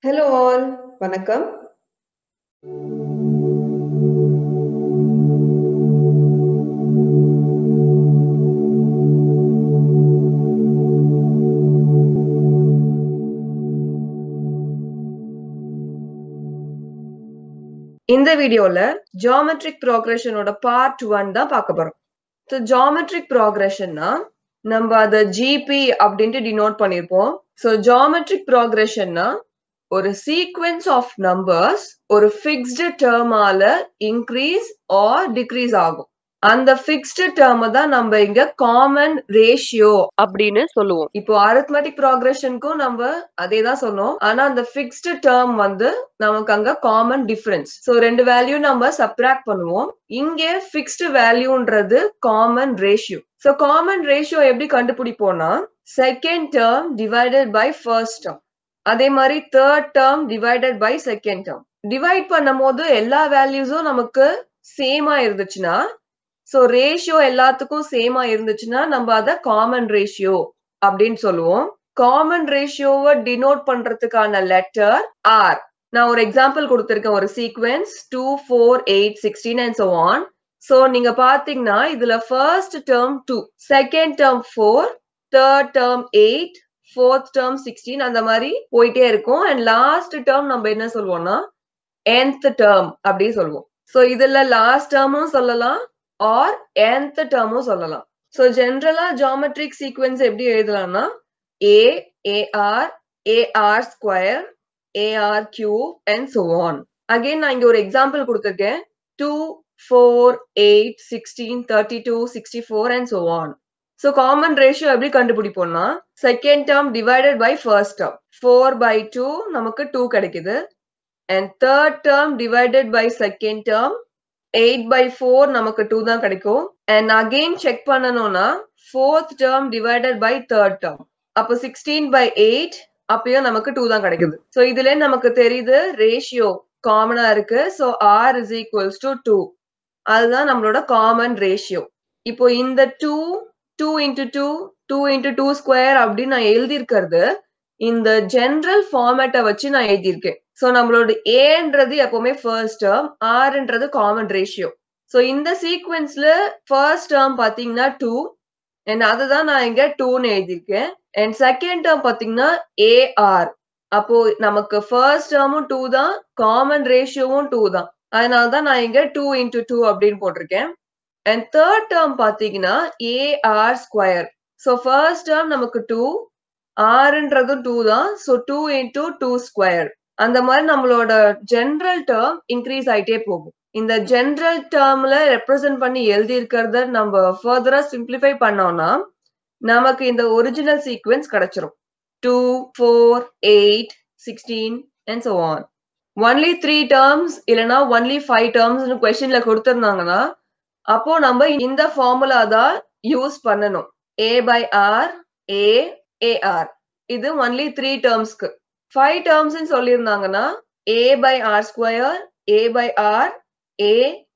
Hello all வணக்கம் இந்த வீடியோல ஜியாமெட்ரிக் ப்ரோக்ரஷனோட பார்ட் ஒன் தான் பார்க்க போறோம் ஸோ ஜியாமெட்ரிக் ப்ரோக்ரஷன்னா நம்ம அதை ஜிபி அப்படின்ட்டு டினோட் பண்ணியிருப்போம் ஸோ ஜியாமெட்ரிக் ப்ரோக்ரஷன்னா ஒரு சீக்வென்ஸ் ஆஃப் நம்பர்ஸ் ஒரு ஃபிக்ஸ்டு டேர்மால இன்க்ரீஸ் ஆர் டிக்ரீஸ் ஆகும் அந்த ஃபிக்ஸ்டு டேர்ம் தான் நம்ம இங்க காமன் ரேஷியோ அப்படின்னு சொல்லுவோம் இப்போ அரித்மெட்டிக் ப்ராக்ரஷனுக்கும் நம்ம அதே தான் சொன்னோம் ஆனா அந்த ஃபிக்ஸ்டு டேர்ம் வந்து நமக்கு அங்க காமன் டிஃபரன்ஸ் ஸோ ரெண்டு வேல்யூ நம்ம சப்ராக்ட் பண்ணுவோம் இங்கே ஃபிக்ஸ்டு வேல்யூன்றது common ratio so common ratio எப்படி கண்டுபிடிப்போம்னா second term divided by first term அதே மாதிரி third term divided by second term divide பண்ணும் போது எல்லா வேல்யூஸும் நமக்கு சேமா இருந்துச்சுன்னா ஸோ ரேஷியோ எல்லாத்துக்கும் சேமா இருந்துச்சுன்னா நம்ம அதை காமன் ரேஷியோ அப்படின்னு சொல்லுவோம் காமன் ரேஷியோவை டினோட் பண்றதுக்கான லெட்டர் ஆர் நான் ஒரு எக்ஸாம்பிள் கொடுத்துருக்கேன் ஒரு sequence two four eight sixteen and so on so நீங்க பாத்தீங்கன்னா இதுல first term two second term four third term eight fourth term sixteen அந்த மாதிரி போயிட்டே இருக்கும் அண்ட் லாஸ்ட் டேர்ம் நம்ம என்ன சொல்லுவோம்னா nth டேர்ம் அப்படி சொல்லுவோம் ஸோ இதுல லாஸ்ட் டேர்மும் சொல்லலாம் ஆர் nth டேர்மும் சொல்லலாம் ஸோ ஜென்ரலா ஜாமெட்ரிக் சீக்வென்ஸ் எப்படி எழுதலாம்னா a a r a r square a r cube and so on again நான் இங்க ஒரு எக்ஸாம்பிள் கொடுத்துருக்கேன் two four eight sixteen thirty two sixty four and so on so common ratio எப்படி கண்டுபிடிப்போம்னா second term divided by first term four by two நமக்கு two கிடைக்குது and third term divided by second term eight by four நமக்கு two தான் கிடைக்கும் and again check பண்ணணும்னா fourth term divided by third term அப்போ sixteen by eight அப்பயும் நமக்கு two தான் கிடைக்குது ஸோ இதுல நமக்கு தெரியுது ரேஷியோ காமனா இருக்கு so r is equals to two அதுதான் நம்மளோட காமன் ரேஷியோ இப்போ இந்த two two into two two into two square அப்படின்னு நான் எழுதியிருக்கிறது இந்த ஜென்ரல் ஃபார்மேட்டை வச்சு நான் எழுதியிருக்கேன் ஸோ நம்மளோட ஏன்றது எப்பவுமே ஃபர்ஸ்ட் டேர்ம் ஆர்ன்றது காமன் ரேஷியோ ஸோ இந்த சீக்வென்ஸ்ல ஃபர்ஸ்ட் டேர்ம் பார்த்தீங்கன்னா டூ அண்ட் அதுதான் நான் இங்க டூன்னு எழுதியிருக்கேன் அண்ட் செகண்ட் டேர்ம் பார்த்தீங்கன்னா ஏஆர் அப்போ நமக்கு ஃபர்ஸ்ட் டேர்மும் டூ தான் காமன் ரேஷியோவும் டூ தான் அதனால தான் நான் இங்க டூ இன்டூ டூ அப்படின்னு போட்டிருக்கேன் அண்ட் தேர்ட் டேர்ம் பார்த்தீங்கன்னா a r square so first term நமக்கு டூ ஆறுன்றதும் டூ தான் so two into two square அந்த மாதிரி நம்மளோட ஜென்ரல் டேர்ம் இன்க்ரீஸ் ஆயிட்டே போகும் இந்த ஜென்ரல் டேர்ம்ல ரெப்ரசென்ட் பண்ணி எழுதி இருக்கிறத நம்ம ஃபர்தரா சிம்பிளிஃபை பண்ணோம்னா நமக்கு இந்த ஒரிஜினல் சீக்வென்ஸ் கிடைச்சிரும் two four eight sixteen and so on only three terms இல்லைன்னா ஒன்லி ஃபைவ் டேர்ம்ஸ்னு கொஸ்டின்ல கொடுத்துருந்தாங்கன்னா அப்போ நம்ம இந்த ஃபார்முலா தான் யூஸ் பண்ணணும் a by r a a r இது ஒன்லி த்ரீ டேர்ம்ஸ்க்கு ஃபைவ் டேர்ம்ஸ் சொல்லியிருந்தாங்கன்னா a by r square a by r a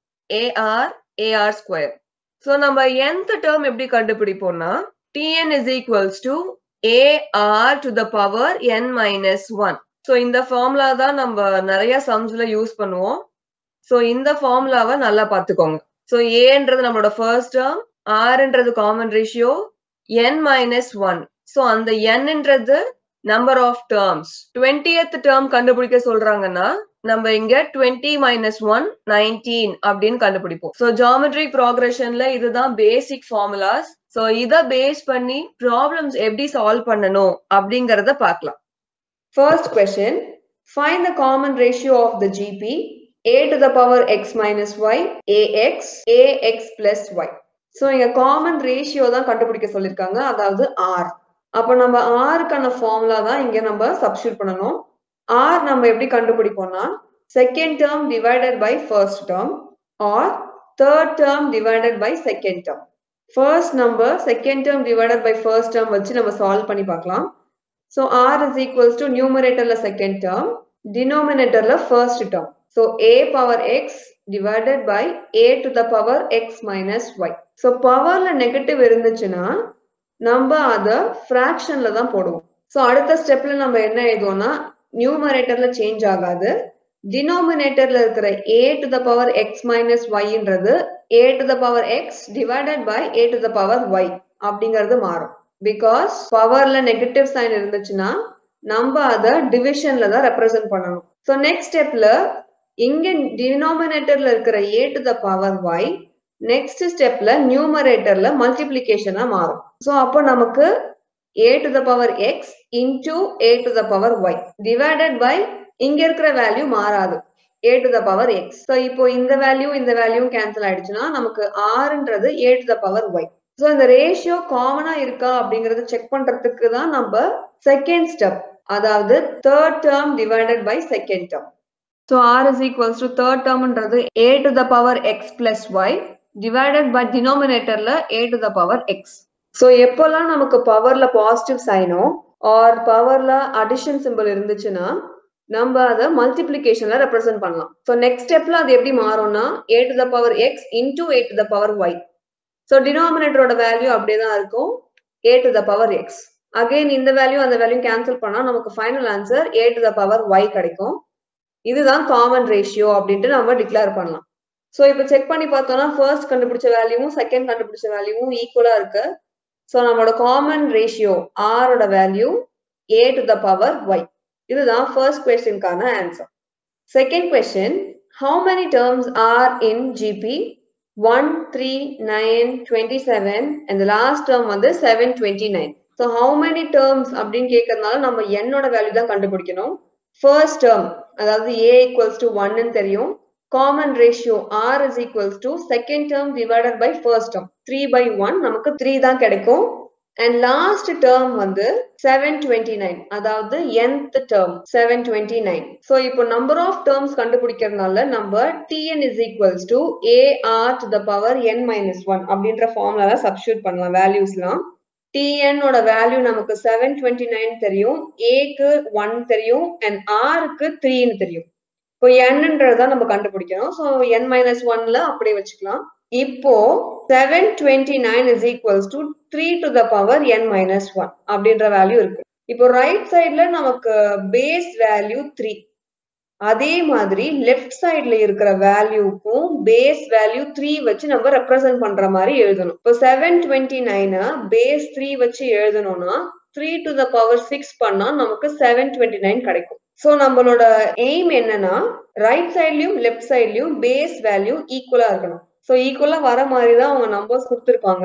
a r a r square so நம்ம எந்த டேர்ம் எப்படி கண்டுபிடிப்போம்னா t n is equals to a r to the power n minus one so இந்த formula தான் நம்ம நிறைய சம்ஸ்ல யூஸ் பண்ணுவோம் ஸோ இந்த ஃபார்முலாவை நல்லா பார்த்துக்கோங்க ஸோ ஏன்றது நம்மளோட ஃபர்ஸ்ட் டேர்ம் ஆர்ன்றது common ratio n minus one so அந்த என்ன்றது number of terms twentieth term கண்டுபிடிக்க சொல்றாங்கன்னா நம்ம இங்க டுவெண்ட்டி மைனஸ் ஒன் நைன்டீன் அப்படின்னு கண்டுபிடிப்போம் ஸோ ஜாமெட்ரிக் ப்ராக்ரஷன்ல இதுதான் பேசிக் ஃபார்முலாஸ் ஸோ இதை பேஸ் பண்ணி ப்ராப்ளம்ஸ் எப்படி சால்வ் பண்ணணும் அப்படிங்கறத பார்க்கலாம் first question find the common ratio of the GP a to the power x minus y ax ax plus y so இங்க காமன் ரேஷியோ தான் கண்டுபிடிக்க சொல்லியிருக்காங்க அதாவது ஆர் அப்போ நம்ம ஆருக்கான ஃபார்முலா தான் இங்க நம்ம சப்ஸ்டியூட் பண்ணணும் ஆர் நம்ம எப்படி கண்டுபிடிப்போம்னா second term divided by first term r third term divided by second term first number second term divided by first term வச்சு நம்ம சால்வ் பண்ணி பார்க்கலாம் so r is equals to நியூமரேட்டர்ல செகண்ட் டேர்ம் டினோமினேட்டர்ல first term So a power x divided by a to the power x minus y. So பவர்ல negative இருந்துச்சுன்னா நம்ம அதை ஃப்ராக்ஷன்ல தான் போடுவோம் ஸோ அடுத்த ஸ்டெப்ல நம்ம என்ன எழுதுவோம்னா நியூமரேட்டர்ல சேஞ்ச் ஆகாது டினாமினேட்டர்ல இருக்கிற a to the power x minus ஒய்ன்றது a to the power x divided by a to the power y அப்படிங்கிறது மாறும் பிகாஸ் பவர்ல நெகட்டிவ் சைன் இருந்துச்சுன்னா நம்ம அதை டிவிஷன்ல தான் ரெப்ரசென்ட் பண்ணணும் ஸோ நெக்ஸ்ட் ஸ்டெப்ல இங்க டினாமினேட்டர்ல இருக்கிற a to the power y next ஸ்டெப்ல நியூமரேட்டர்ல மல்டிபிளிகேஷனா மாறும் ஸோ அப்போ நமக்கு a to the power x into a to the power y divided by இங்க இருக்கிற வேல்யூ மாறாது a to the power x so இப்போ இந்த வேல்யூ இந்த வேல்யூ கேன்சல் ஆயிடுச்சுன்னா நமக்கு ஆறுன்றது a to the power y so இந்த ரேஷியோ காமனா இருக்கா அப்படிங்கறத செக் பண்றதுக்கு தான் நம்ம செகண்ட் ஸ்டெப் அதாவது third term divided by second term so r is equals to third டேர்ம்ன்றது a to the power x plus y divided by டினாமினேட்டர்ல a to the power x so எப்போல்லாம் நமக்கு பவர்ல பாசிட்டிவ் சைனோ ஆர் பவர்ல addition simple இருந்துச்சுன்னா நம்ம அதை மல்டிபிளிகேஷன்ல ரெப்ரசென்ட் பண்ணலாம் ஸோ நெக்ஸ்ட் ஸ்டெப்ல அது எப்படி மாறும்னா a to the power x into a to the power y so டினாமினேட்டரோட வேல்யூ அப்படியே தான் இருக்கும் a to the power x again இந்த வேல்யூ அந்த வேல்யூ கேன்சல் பண்ணா நமக்கு final answer a to the power y கிடைக்கும் இதுதான் காமன் ரேஷியோ அப்படின்ட்டு நம்ம டிக்ளேர் பண்ணலாம் ஸோ இப்போ செக் பண்ணி பார்த்தோம்னா ஃபர்ஸ்ட் கண்டுபிடிச்ச வேல்யூவும் செகண்ட் கண்டுபிடிச்ச வேல்யூவும் ஈக்குவலா இருக்கு ஸோ நம்மளோட காமன் ரேஷியோ ஆரோட value a to the power y இதுதான் ஃபர்ஸ்ட் கொஸ்டின்கான answer second question how many terms are in GP one three nine twenty seven and last term வந்து seven twenty nine so how many terms அப்படின்னு கேட்கறதுனால நம்ம என்னோட value தான் கண்டுபிடிக்கணும் first term அதாவது ஏ ஈக்குவல்ஸ் டு ஒன்னு தெரியும் common ratio r is equals to second term divided by first term three by one நமக்கு த்ரீ தான் கிடைக்கும் அண்ட் லாஸ்ட் டேர்ம் வந்து செவன் டுவெண்ட்டி நைன் அதாவது nth term seven twenty nine so இப்போ number of terms கண்டுபிடிக்கிறதுனால நம்ம t n is equals to a r to the power n minus one அப்படின்ற ஃபார்ம்ல சப்ஸ்டியூட் பண்ணலாம் வேல்யூஸ்லாம் டிஎன்னோட வேல்யூ நமக்கு செவன் டுவெண்ட்டி நைன் தெரியும் ஏக்கு ஒன் தெரியும் அண்ட் ஆருக்கு த்ரீன்னு தெரியும் இப்போ என்னன்றதான் நம்ம கண்டுபிடிக்கணும் ஸோ என் மைனஸ் ஒன்ல அப்படியே வச்சுக்கலாம் இப்போ seven twenty nine is equals to three to the power n minus one அப்படின்ற வேல்யூ இருக்கு இப்போ ரைட் சைட்ல நமக்கு பேஸ் வேல்யூ த்ரீ அதே மாதிரி லெஃப்ட் சைட்ல இருக்கிற வேல்யூக்கும் பேஸ் வேல்யூ த்ரீ வச்சு நம்ம ரெப்ரசென்ட் பண்ற மாதிரி எழுதணும் இப்போ செவன் டுவெண்ட்டி நைனை பேஸ் த்ரீ வச்சு எழுதணும்னா three to the power six பண்ணா நமக்கு செவன் டுவெண்ட்டி நைன் கிடைக்கும் ஸோ நம்மளோட எய்ம் என்னன்னா ரைட் சைட்லயும் லெஃப்ட் சைட்லயும் பேஸ் வேல்யூ ஈக்குவலா இருக்கணும் ஸோ ஈக்குவலா வர மாதிரி தான் அவங்க நம்பர்ஸ் கொடுத்துருப்பாங்க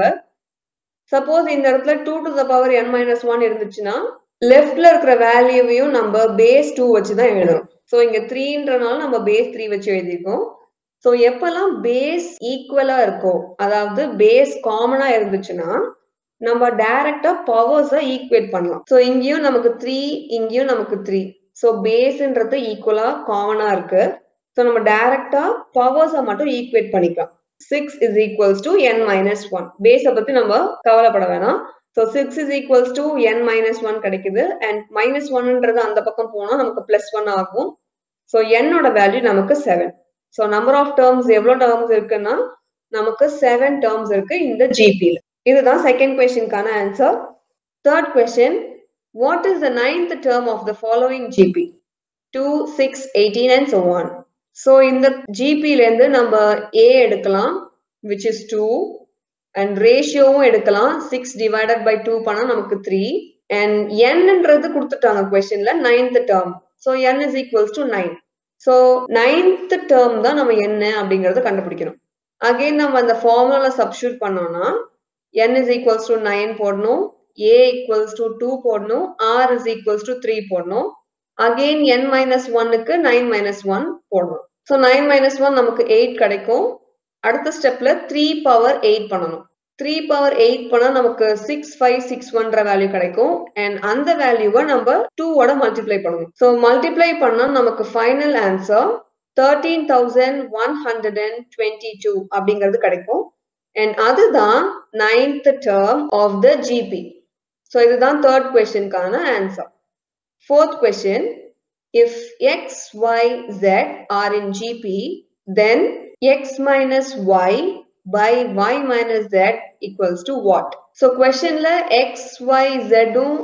சப்போஸ் இந்த இடத்துல two to the power n minus one இருந்துச்சுன்னா லெஃப்ட்ல இருக்கிற வேல்யூவையும் நம்ம பேஸ் டூ வச்சு தான் எழுதணும் ஸோ இங்க த்ரீன்றனால நம்ம பேஸ் த்ரீ வச்சு எழுதியிருக்கோம் ஸோ எப்பெல்லாம் பேஸ் ஈக்குவலா இருக்கோ அதாவது பேஸ் காமனா இருந்துச்சுன்னா நம்ம டைரக்டா பவர்ஸை ஈக்குவேட் பண்ணலாம் ஸோ இங்கேயும் நமக்கு த்ரீ இங்கேயும் நமக்கு த்ரீ ஸோ பேஸ்ன்றது ஈக்குவலா காமனா இருக்கு ஸோ நம்ம டைரக்டா பவர்ஸை மட்டும் ஈக்குவேட் பண்ணிக்கலாம் six is equals to n minus one பேஸை பத்தி நம்ம கவலைப்பட வேணாம் so six is equals to n minus one கிடைக்குது அண்ட் மைனஸ் ஒன்ன்றது அந்த பக்கம் போனா நமக்கு பிளஸ் ஒன் ஆகும் ஸோ என்னோட வேல்யூ நமக்கு seven so number of terms எவ்வளோ டேர்ம்ஸ் இருக்குன்னா நமக்கு செவன் டேர்ம்ஸ் இருக்கு இந்த ஜிபியில் இதுதான் செகண்ட் கொஸ்டின்கான answer third question what is the ninth term of the following GP two six eighteen and so on so இந்த ஜிபிலேருந்து நம்ம ஏ எடுக்கலாம் விச் இஸ் டூ அண்ட் ரேஷியோவும் எடுக்கலாம் சிக்ஸ் டிவைடட் பை டூ பண்ணா நமக்கு த்ரீ அண்ட் என்னன்றது கொடுத்துட்டாங்க கொஸ்டின்ல ninth term so n is equals to nine so ninth term தான் நம்ம என்ன அப்படிங்கறத கண்டுபிடிக்கணும் அகைன் நம்ம அந்த ஃபார்முலால சப்ஸ்டியூட் பண்ணோம்னா n is equals to nine போடணும் ஏ ஈக்குவல்ஸ் டு டூ போடணும் r is equals to three போடணும் அகெயின் என் மைனஸ் ஒன்னுக்கு நைன் மைனஸ் ஒன் போடணும் ஸோ நைன் மைனஸ் ஒன் நமக்கு எயிட் கிடைக்கும் அடுத்த ஸ்டெப்ல த்ரீ பவர் எயிட் பண்ணணும் த்ரீ பவர் எயிட் பண்ணா நமக்கு சிக்ஸ் ஃபைவ் சிக்ஸ் ஒன்ற வேல்யூ கிடைக்கும் அண்ட் அந்த வேல்யூவை நம்ம டூவோட மல்டிப்ளை பண்ணணும் ஸோ மல்டிப்ளை பண்ணா நமக்கு final answer thirteen thousand one hundred and twenty two அப்படிங்கிறது கிடைக்கும் அண்ட் அதுதான் ninth term of the GP so இதுதான் தேர்ட் கொஸ்டின்கான answer Fourth question, if x, y, z are in GP, then x minus y by y minus z equals to what? So questionல x, y, z உம்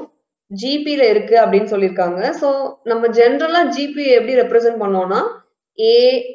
ஜிபில இருக்கு அப்படின்னு சொல்லியிருக்காங்க so நம்ம ஜென்ரலா ஜிபி எப்படி ரெப்ரசென்ட் பண்ணோம்னா a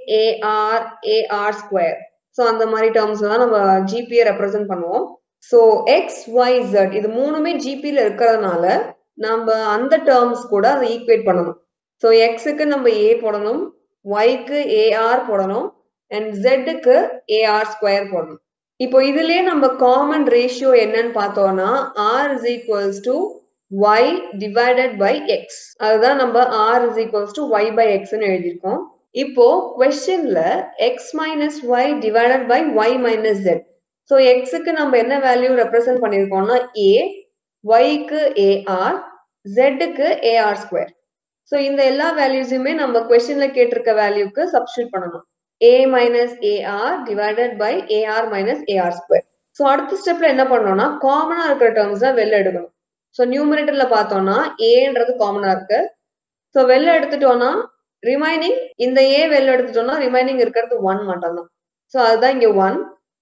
a r a r square so அந்த மாதிரி டேர்ம்ஸ் தான் நம்ம ஜிபியை ரெப்ரசென்ட் பண்ணுவோம் ஸோ எக்ஸ் ஒய் ஜெட் இது மூணுமே ஜிபியில் இருக்கிறதுனால நம்ம அந்த டேர்ம்ஸ் கூட அதை ஈக்குவேட் பண்ணணும் ஸோ எக்ஸுக்கு நம்ம ஏ போடணும் ஒய்க்கு ஏஆர் போடணும் அண்ட் ஜெட்டுக்கு ஏஆர் ஸ்கொயர் போடணும் இப்போ இதுலயே நம்ம காமன் ரேஷியோ என்னன்னு பார்த்தோம்னா r is equals to y divided by x அதுதான் நம்ம r is equals to y by எக்ஸ்ன்னு எழுதியிருக்கோம் இப்போ கொஸ்டின்ல x minus y divided by y minus z so எக்ஸுக்கு நம்ம என்ன வேல்யூ ரெப்ரசென்ட் பண்ணியிருக்கோம்னா ஏ ஒய்க்கு ஏஆர் ஜெட்டுக்கு ஏஆர் ஸ்கொயர் ஸோ இந்த எல்லா வேல்யூஸுமே நம்ம கொஸ்டின்ல கேட்டிருக்க வேல்யூக்கு சப்ஸ்டியூட் பண்ணணும் a minus a r divided by a r minus a r square so அடுத்த ஸ்டெப்ல என்ன பண்ணோம்னா காமனா இருக்கிற டேர்ம்ஸ் தான் வெளில எடுக்கணும் ஸோ நியூமரேட்டர்ல பார்த்தோம்னா ஏன்றது காமனா இருக்கு ஸோ வெளில எடுத்துட்டோம்னா ரிமைனிங் இந்த ஏ வெளில எடுத்துட்டோம்னா ரிமைனிங் இருக்கிறது ஒன் மட்டும் தான் ஸோ அதுதான் இங்க ஒன்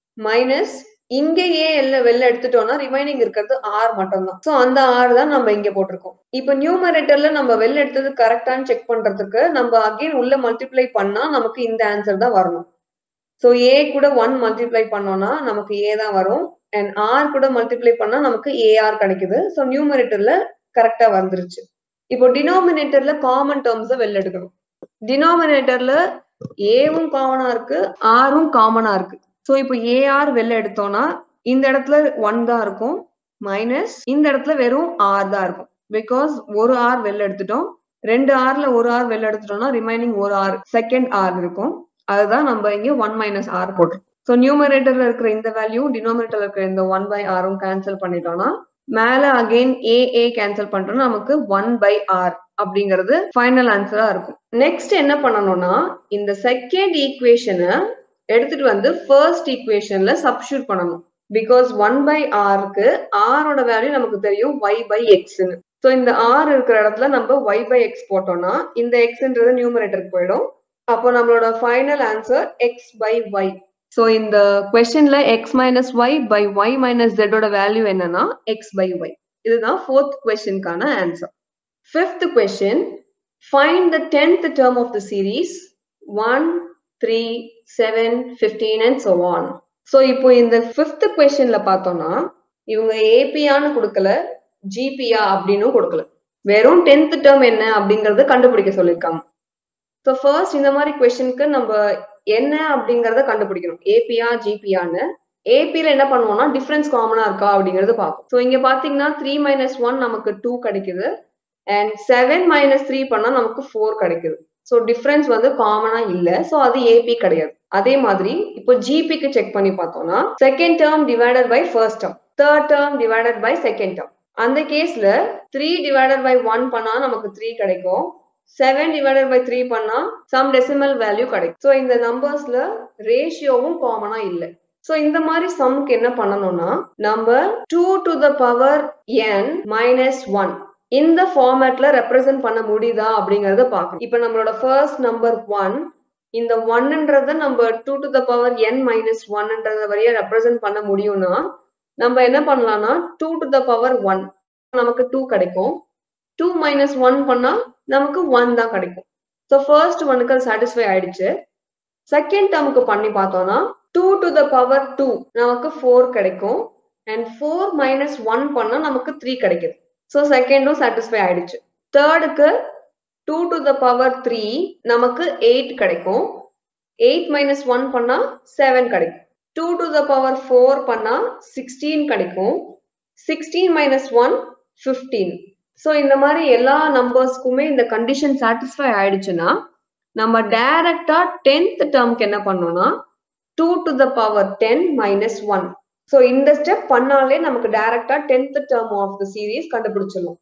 மைனஸ் இங்க ஏ எல்ல வெளில எடுத்துட்டோம்னா ரிமைனிங் இருக்கிறது ஆர் மட்டும் தான் ஸோ அந்த ஆர் தான் நம்ம இங்க போட்டிருக்கோம் இப்போ நியூமரேட்டர்ல நம்ம வெளில எடுத்தது கரெக்டான்னு செக் பண்றதுக்கு நம்ம அகைன் உள்ள மல்டிப்ளை பண்ணா நமக்கு இந்த ஆன்சர் தான் வரணும் ஸோ ஏ கூட ஒன் மல்டிப்ளை பண்ணோம்னா நமக்கு ஏ தான் வரும் அண்ட் ஆர் கூட மல்டிப்ளை பண்ணா நமக்கு ஏஆர் கிடைக்குது ஸோ நியூமரேட்டர்ல கரெக்டா வந்துருச்சு இப்போ டினாமினேட்டர்ல காமன் டேர்ம்ஸை வெளில எடுக்கணும் டினாமினேட்டர்ல ஏவும் காமனா இருக்கு ஆரும் காமனா இருக்கு ஸோ இப்போ ஏஆர் வெளில எடுத்தோம்னா இந்த இடத்துல ஒன் தான் இருக்கும் மைனஸ் இந்த இடத்துல வெறும் ஆர் தான் இருக்கும் பிகாஸ் ஒரு ஆர் வெளில எடுத்துட்டோம் ரெண்டு ஆர்ல ஒரு ஆர் வெளில எடுத்துட்டோம்னா ரிமைனிங் ஒரு ஆர் செகண்ட் ஆர் இருக்கும் அதுதான் நம்ம இங்க ஒன் மைனஸ் ஆர் போட்டிருக்கோம் ஸோ நியூமரேட்டர்ல இருக்கிற இந்த வேல்யூ டினாமினேட்டர்ல இருக்கிற இந்த ஒன் பை ஆரும் கேன்சல் பண்ணிட்டோம்னா மேல அகைன் ஏ ஏ கேன்சல் பண்றோம்னா நமக்கு ஒன் பை ஆர் அப்படிங்கிறது ஃபைனல் ஆன்சரா இருக்கும் நெக்ஸ்ட் என்ன பண்ணணும்னா இந்த செகண்ட் ஈக்குவேஷனை எடுத்துட்டு வந்து ஃபர்ஸ்ட் ஈக்குவேஷன்ல சப்ஸ்டியூட் பண்ணணும் பிகாஸ் ஒன் பை ஆருக்கு ஆரோட வேல்யூ நமக்கு தெரியும் ஒய் பை எக்ஸ்னு ஸோ இந்த ஆர் இருக்கிற இடத்துல நம்ம ஒய் பை எக்ஸ் போட்டோம்னா இந்த எக்ஸ்ன்றது நியூமரேட்டருக்கு போயிடும் அப்போ நம்மளோட final answer x by y so இந்த கொஸ்டின்ல x minus y by y minus ஜெட்டோட வேல்யூ என்னன்னா எக்ஸ் பை ஒய் இதுதான் ஃபோர்த் கொஸ்டினுக்கான answer fifth question find the tenth term of the series one three seven fifteen and so on so இப்போ இந்த fifth கொஸ்டின்ல பார்த்தோம்னா இவங்க ஏபியான்னு கொடுக்கல ஜிபியா அப்படின்னு கொடுக்கல வெறும் டென்த் டேர்ம் என்ன அப்படிங்கறத கண்டுபிடிக்க சொல்லியிருக்காங்க ஸோ ஃபர்ஸ்ட் இந்த மாதிரி கொஸ்டினுக்கு நம்ம என்ன அப்படிங்கறத கண்டுபிடிக்கணும் ஏபியா ஜிபியான்னு ஏபில என்ன பண்ணுவோம்னா டிஃபரன்ஸ் காமனா இருக்கா அப்படிங்கறது பார்ப்போம் ஸோ இங்க பாத்தீங்கன்னா த்ரீ மைனஸ் ஒன் நமக்கு டூ கிடைக்குது அண்ட் செவன் மைனஸ் த்ரீ பண்ணா நமக்கு ஃபோர் கிடைக்குது ஸோ டிஃபரன்ஸ் வந்து காமனா இல்ல ஸோ அது ஏபி கிடையாது அதே மாதிரி இப்போ ஜிபிக்கு செக் பண்ணி பார்த்தோம்னா second term divided by first term third term divided by second term அந்த கேஸ்ல த்ரீ டிவைடட் பை ஒன் பண்ணா நமக்கு த்ரீ கிடைக்கும் செவன் டிவைடட் பை த்ரீ பண்ணா சம் டெசிமல் வேல்யூ கிடைக்கும் ஸோ இந்த நம்பர்ஸ்ல ரேஷியோவும் காமனா இல்லை ஸோ இந்த மாதிரி சம்க்கு என்ன பண்ணணும்னா நம்ம two to the power n minus one இந்த ஃபார்மேட்ல ரெப்ரசென்ட் பண்ண முடியுதா அப்படிங்கறத பார்க்கணும் இப்போ நம்மளோட ஃபர்ஸ்ட் நம்பர் ஒன் இந்த ஒன்ன்றத நம்ம two to the power n minus ஒன்ன்றத வரைய ரெப்ரசென்ட் பண்ண முடியும்னா நம்ம என்ன பண்ணலாம்னா two to the power one நமக்கு டூ கிடைக்கும் டூ மைனஸ் ஒன் பண்ணா நமக்கு ஒன் தான் கிடைக்கும் ஸோ ஃபர்ஸ்ட் ஒனுக்கு அது சாட்டிஸ்ஃபை ஆயிடுச்சு செகண்ட் டேர்முக்கு பண்ணி பார்த்தோம்னா two to the power two நமக்கு ஃபோர் கிடைக்கும் அண்ட் ஃபோர் மைனஸ் ஒன் பண்ணா நமக்கு த்ரீ கிடைக்குது ஸோ செகண்டும் சாட்டிஸ்ஃபை ஆயிடுச்சு தேர்டுக்கு two to the power three நமக்கு எயிட் கிடைக்கும் எயிட் மைனஸ் ஒன் பண்ணா செவன் கிடைக்கும் two to the power four பண்ணா சிக்ஸ்டீன் கிடைக்கும் sixteen minus one fifteen so இந்த மாதிரி எல்லா நம்பர்ஸ்க்குமே இந்த கண்டிஷன் சாட்டிஸ்ஃபை ஆயிடுச்சுன்னா நம்ம டைரக்டா டென்த் டேர்ம்க்கு என்ன பண்ணோம்னா two to the power ten minus one so இந்த ஸ்டெப் பண்ணாலே நமக்கு டைரக்டா tenth term of the series கண்டுபிடிச்சிடலாம்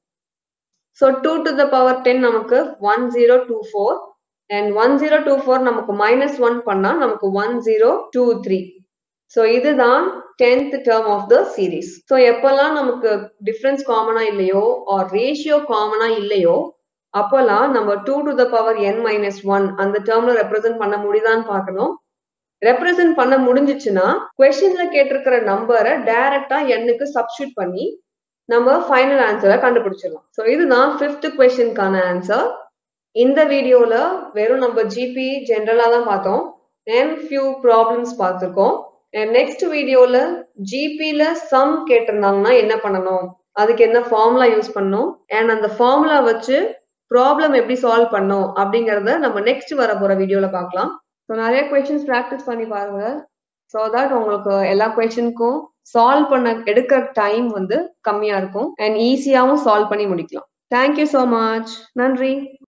so two to the power ten நமக்கு one zero two four and one zero two four நமக்கு மைனஸ் ஒன் பண்ணா நமக்கு one zero two three so இதுதான் tenth term of the series so எப்பெல்லாம் நமக்கு difference காமனா இல்லையோ ஆர் ரேஷியோ காமனா இல்லையோ அப்போல்லாம் நம்ம two to the power n minus one அந்த டேர்ம்ல ரெப்ரசென்ட் பண்ண முடியுதான்னு பார்க்கணும் ரெப்ரசென்ட் பண்ண முடிஞ்சிச்சுன்னா கொஸ்டின்ல கேட்டிருக்கிற நம்பரை டைரக்டா எண்ணுக்கு சப்ஸ்டியூட் பண்ணி நம்ம ஃபைனல் ஆன்சரை கண்டுபிடிச்சிடலாம் ஸோ இதுதான் ஃபிஃப்த் கொஸ்டினுக்கான ஆன்சர் இந்த வீடியோல வெறும் நம்ம ஜிபி ஜென்ரலா தான் பார்த்தோம் அண்ட் ஃபியூ ப்ராப்ளம்ஸ் பார்த்துருக்கோம் அண்ட் நெக்ஸ்ட் வீடியோல ஜிபில சம் கேட்டிருந்தாங்கன்னா என்ன பண்ணணும் அதுக்கு என்ன ஃபார்முலா யூஸ் பண்ணணும் அண்ட் அந்த ஃபார்முலா வச்சு ப்ராப்ளம் எப்படி சால்வ் பண்ணோம் அப்படிங்கறத நம்ம நெக்ஸ்ட் வர போற வீடியோல பார்க்கலாம் ஸோ நிறைய கொஸ்டின்ஸ் ப்ராக்டிஸ் பண்ணி பாருங்க ஸோ தட் உங்களுக்கு எல்லா கொஸ்டினுக்கும் சால்வ் பண்ண எடுக்கிற டைம் வந்து கம்மியா இருக்கும் அண்ட் ஈஸியாகவும் சால்வ் பண்ணி முடிக்கலாம் தேங்க்யூ ஸோ மச் நன்றி